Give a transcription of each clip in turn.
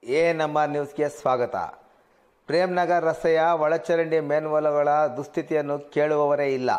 A ನಮ್ಮ ನ್ಯೂಸ್ಗೆ ಸ್ವಾಗತ ಪ್ರೇಮ್ನಗರ್ ರಸ್ತೆಯ ಒಳಚರಂಡಿ ಮೇಲ್ಮೂಲಗಳ ದುಸ್ಥಿತಿಯನ್ನು ಕೇಳುವವರೇ ಇಲ್ಲ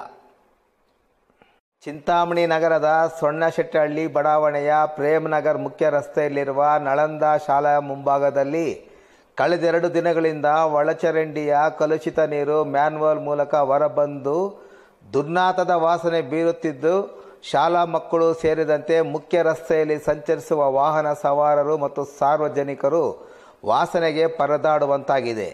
ಚಿಂತಾಮಣಿ ನಗರದ ಸೊಣ್ಣಶೆಟ್ಟಹಳ್ಳಿ ಬಡಾವಣೆಯ ಪ್ರೇಮ್ನಗರ್ ಮುಖ್ಯ ರಸ್ತೆಯಲ್ಲಿರುವ ನಳಂದ ಶಾಲಾ ಮುಂಭಾಗದಲ್ಲಿ ಕಳೆದೆರಡು ದಿನಗಳಿಂದ ಒಳಚರಂಡಿಯ ಕಲುಷಿತ ನೀರು ಮ್ಯಾನ್ವಲ್ ಮೂಲಕ ಹೊರಬಂದು ದುರ್ನಾತದ ವಾಸನೆ ಬೀರುತ್ತಿದ್ದು ಶಾಲಾ ಮಕ್ಕಳು ಸೇರಿದಂತೆ ಮುಖ್ಯ ರಸ್ತೆಯಲ್ಲಿ ಸಂಚರಿಸುವ ವಾಹನ ಸವಾರರು ಮತ್ತು ಸಾರ್ವಜನಿಕರು ವಾಸನೆಗೆ ಪರದಾಡುವಂತಾಗಿದೆ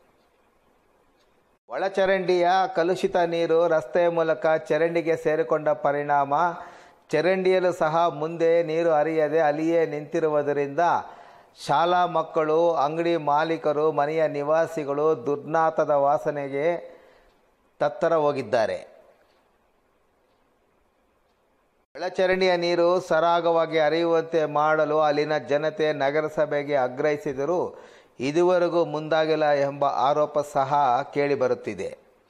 ಒಳಚರಂಡಿಯ ಕಲುಷಿತ ನೀರು ರಸ್ತೆಯ ಮೂಲಕ ಚರಂಡಿಗೆ ಸೇರಿಕೊಂಡ ಪರಿಣಾಮ ಚರಂಡಿಯಲ್ಲೂ ಸಹ ಮುಂದೆ ನೀರು ಹರಿಯದೆ ಅಲ್ಲಿಯೇ ನಿಂತಿರುವುದರಿಂದ ಶಾಲಾ ಮಕ್ಕಳು ಅಂಗಡಿ ಮಾಲೀಕರು ಮನೆಯ ನಿವಾಸಿಗಳು ದುರ್ನಾತದ ವಾಸನೆಗೆ ತತ್ತರ ಹೋಗಿದ್ದಾರೆ ಒಳಚರಂಡಿಯ ನೀರು ಸರಾಗವಾಗಿ ಹರಿಯುವಂತೆ ಮಾಡಲು ಅಲ್ಲಿನ ಜನತೆ ನಗರಸಭೆಗೆ ಆಗ್ರಹಿಸಿದರೂ ಇದುವರೆಗೂ ಮುಂದಾಗಿಲ್ಲ ಎಂಬ ಆರೋಪ ಸಹ ಕೇಳಿಬರುತ್ತಿದೆ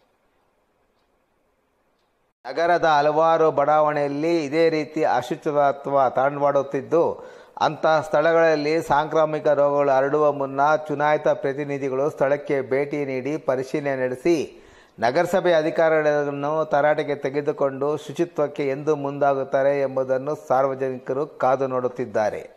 ನಗರದ ಹಲವಾರು ಬಡಾವಣೆಯಲ್ಲಿ ಇದೇ ರೀತಿ ಅಶುಚಿತ್ವ ತಾಂಡವಾಡುತ್ತಿದ್ದು ಅಂತಹ ಸ್ಥಳಗಳಲ್ಲಿ ಸಾಂಕ್ರಾಮಿಕ ರೋಗಗಳು ಹರಡುವ ಮುನ್ನ ಚುನಾಯಿತ ಪ್ರತಿನಿಧಿಗಳು ಸ್ಥಳಕ್ಕೆ ಭೇಟಿ ನೀಡಿ ಪರಿಶೀಲನೆ ನಡೆಸಿ ನಗರಸಭೆ ಅಧಿಕಾರಿಗಳನ್ನು ತರಾಟೆಗೆ ತೆಗೆದುಕೊಂಡು ಶುಚಿತ್ವಕ್ಕೆ ಎಂದು ಮುಂದಾಗುತ್ತಾರೆ ಎಂಬುದನ್ನು ಸಾರ್ವಜನಿಕರು ಕಾದು ನೋಡುತ್ತಿದ್ದಾರೆ